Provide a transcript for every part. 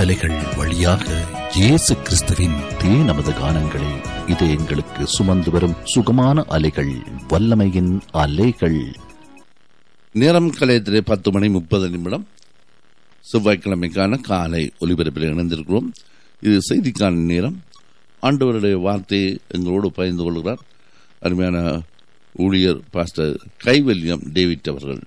காற்றலைகள் வழியாக இயேசு கிறிஸ்துவின் தே நமது கானங்களை இது எங்களுக்கு சுமந்து வரும் சுகமான அலைகள் வல்லமையின் அலைகள் நேரம் கலையத்திலே பத்து மணி முப்பது நிமிடம் செவ்வாய்க்கிழமைக்கான காலை ஒலிபரப்பில் இணைந்திருக்கிறோம் இது செய்திக்கான நேரம் ஆண்டவருடைய வார்த்தையை எங்களோடு பகிர்ந்து கொள்கிறார் அருமையான ஊழியர் பாஸ்டர் கைவல்யம் டேவிட் அவர்கள்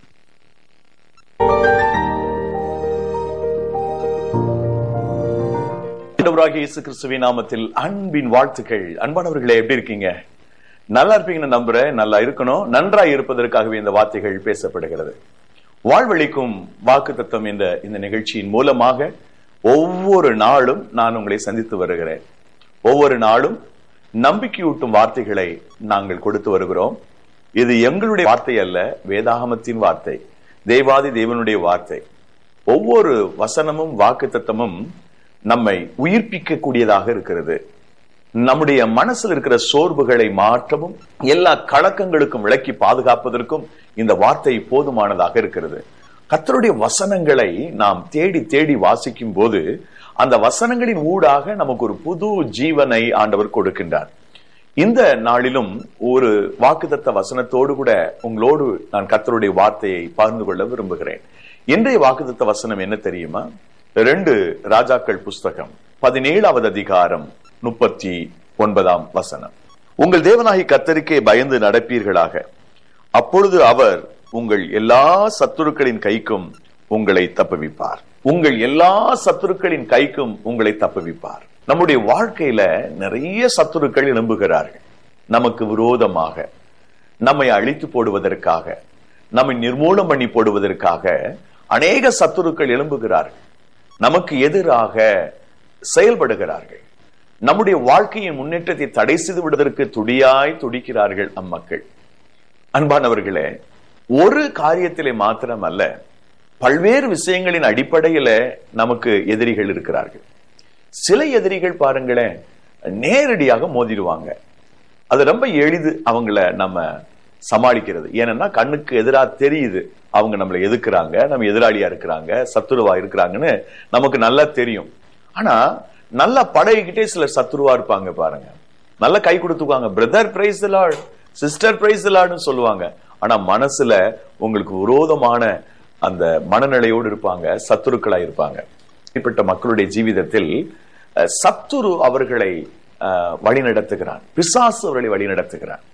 ஆண்டவராகிய இயேசு கிறிஸ்துவின் நாமத்தில் அன்பின் வாழ்த்துக்கள் அன்பானவர்களே எப்படி இருக்கீங்க நல்லா இருப்பீங்கன்னு நம்புறேன் நல்லா இருக்கணும் நன்றாய் இருப்பதற்காகவே இந்த வார்த்தைகள் பேசப்படுகிறது வாழ்வழிக்கும் வாக்கு தத்துவம் என்ற இந்த நிகழ்ச்சியின் மூலமாக ஒவ்வொரு நாளும் நான் உங்களை சந்தித்து வருகிறேன் ஒவ்வொரு நாளும் நம்பிக்கையூட்டும் வார்த்தைகளை நாங்கள் கொடுத்து வருகிறோம் இது எங்களுடைய வார்த்தை அல்ல வேதாகமத்தின் வார்த்தை தேவாதி தேவனுடைய வார்த்தை ஒவ்வொரு வசனமும் வாக்கு தத்தமும் நம்மை உயிர்ப்பிக்க கூடியதாக இருக்கிறது நம்முடைய மனசில் இருக்கிற சோர்வுகளை மாற்றவும் எல்லா கலக்கங்களுக்கும் விளக்கி பாதுகாப்பதற்கும் இந்த வார்த்தை போதுமானதாக இருக்கிறது கத்தருடைய வசனங்களை நாம் தேடி தேடி வாசிக்கும் போது அந்த வசனங்களின் ஊடாக நமக்கு ஒரு புது ஜீவனை ஆண்டவர் கொடுக்கின்றார் இந்த நாளிலும் ஒரு வாக்குதத்த வசனத்தோடு கூட உங்களோடு நான் கத்தருடைய வார்த்தையை பகிர்ந்து கொள்ள விரும்புகிறேன் இன்றைய வாக்குதத்த வசனம் என்ன தெரியுமா ரெண்டு ராஜாக்கள் புஸ்தகம் பதினேழாவது அதிகாரம் முப்பத்தி ஒன்பதாம் வசனம் உங்கள் தேவனாகி கத்தருக்கே பயந்து நடப்பீர்களாக அப்பொழுது அவர் உங்கள் எல்லா சத்துருக்களின் கைக்கும் உங்களை தப்புவிப்பார் உங்கள் எல்லா சத்துருக்களின் கைக்கும் உங்களை தப்புவிப்பார் நம்முடைய வாழ்க்கையில நிறைய சத்துருக்கள் எழும்புகிறார்கள் நமக்கு விரோதமாக நம்மை அழித்து போடுவதற்காக நம்மை நிர்மூலம் பண்ணி போடுவதற்காக அநேக சத்துருக்கள் எழும்புகிறார்கள் நமக்கு எதிராக செயல்படுகிறார்கள் நம்முடைய வாழ்க்கையின் முன்னேற்றத்தை தடை செய்து விடுவதற்கு துடியாய் துடிக்கிறார்கள் அம்மக்கள் அன்பானவர்களே ஒரு காரியத்திலே மாத்திரம் அல்ல பல்வேறு விஷயங்களின் அடிப்படையில நமக்கு எதிரிகள் இருக்கிறார்கள் சில எதிரிகள் பாருங்களேன் நேரடியாக மோதிடுவாங்க அது ரொம்ப எளிது அவங்கள நம்ம சமாளிக்கிறது ஏன்னா கண்ணுக்கு எதிராக தெரியுது அவங்க நம்மளை எதுக்குறாங்க நம்ம எதிராளியா இருக்கிறாங்க சத்துருவா இருக்கிறாங்கன்னு நமக்கு நல்லா தெரியும் ஆனா நல்லா பழகிக்கிட்டே சிலர் சத்துருவா இருப்பாங்க பாருங்க நல்லா கை கொடுத்துக்குவாங்க brother praise Lord sister praise லார்ட்னு சொல்லுவாங்க ஆனா மனசுல உங்களுக்கு விரோதமான அந்த மனநிலையோடு இருப்பாங்க சத்துருக்களா இருப்பாங்க இப்படிப்பட்ட மக்களுடைய ஜீவிதத்தில் சத்துரு அவர்களை வழி நடத்துகிறான் பிசாசு அவர்களை வழி நடத்துகிறான்